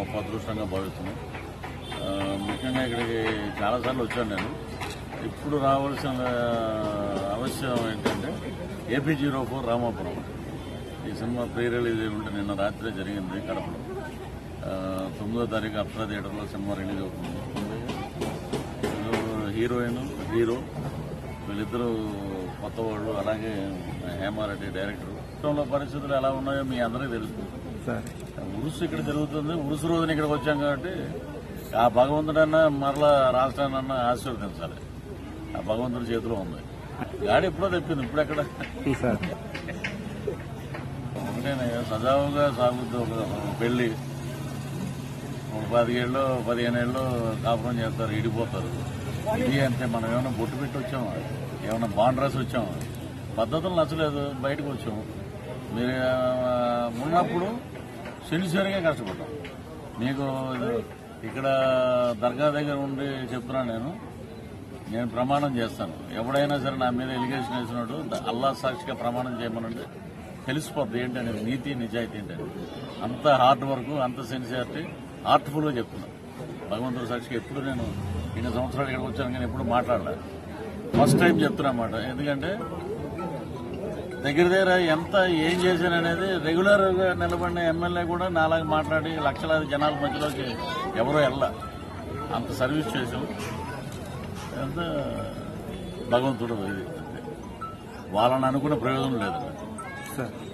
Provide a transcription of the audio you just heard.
గొప్ప అదృష్టంగా భావిస్తున్నాం ఆ, ముఖ్యంగా ఇక్కడికి చాలాసార్లు వచ్చాను నేను ఇప్పుడు రావాల్సిన అవసరం ఏంటంటే ఏపీ జీరో ఫోర్ రామాపురం ఈ సినిమా ప్రీ రిలీజ్ ఉంటే నిన్న రాత్రి జరిగింది కడపలో ఆ, తొమ్మిదో తారీఖు అప్సరా థియేటర్లో సినిమా రిలీజ్ అవుతుంది హీరోయిన్ హీరో వీళ్ళిద్దరూ కొత్త వాళ్ళు అలాగే హేమారెడ్డి డైరెక్టర్ రాష్ట్రంలో పరిస్థితులు ఎలా ఉన్నాయో మీ అందరికీ తెలుసు సార్ ఉరుసు ఇక్కడ జరుగుతుంది ఉరుసు రోజున ఇక్కడికి వచ్చాం కాబట్టి ఆ భగవంతుడన్నా మరలా రాష్ట్రాన్నన్నా ఆశీర్వదించాలి ఆ భగవంతుడి చేతిలో ఉంది గాడి ఎప్పుడో తెప్పింది ఇప్పుడు ఎక్కడ సార్ ఒకటేనే సజావుగా సాగుద్ది ఒక పెళ్లి ఒక పదిహేళ్ళు పదిహేను ఏళ్ళు కాపురం చేస్తారు ఇడిపోతారు ఇది అంటే మనం ఏమైనా బొట్టు పెట్టి వచ్చామా ఏమైనా బాండ్ రాసి వచ్చామా పద్ధతులు నచ్చలేదు బయటకు వచ్చాము మీరు ఆ, ఉన్నప్పుడు సిన్సియర్గా కష్టపడ్డాం మీకు ఇక్కడ దర్గా దగ్గర ఉండి చెప్తున్నాను నేను నేను ప్రమాణం చేస్తాను ఎవడైనా సరే నా మీద ఎలిగేషన్ వేసినట్టు అల్లా సాక్షిగా ప్రమాణం చేయమనంటే తెలిసిపోద్ది ఏంటనేది నీతి నిజాయితీ ఏంటని అంత హార్డ్ వర్క్ అంత సిన్సియారిటీ హార్ట్ఫుల్గా చెప్తున్నాను భగవంతుడు సాక్షిగా ఎప్పుడు నేను ఇన్ని సంవత్సరాలు ఇక్కడికి వచ్చాను కానీ ఎప్పుడు మాట్లాడలే ఫస్ట్ టైం చెప్తున్నా అన్నమాట ఎందుకంటే దగ్గర దగ్గర ఎంత ఏం చేశాననేది రెగ్యులర్ గా నిలబడిన ఎమ్మెల్యే కూడా నాలాగా మాట్లాడి లక్షలాది జనాల మధ్యలోకి ఎవరో వెళ్ళ అంత సర్వీస్ చేసాం ఎంత భగవంతుడు ఇది వాళ్ళని అనుకునే ప్రయోజనం లేదు సార్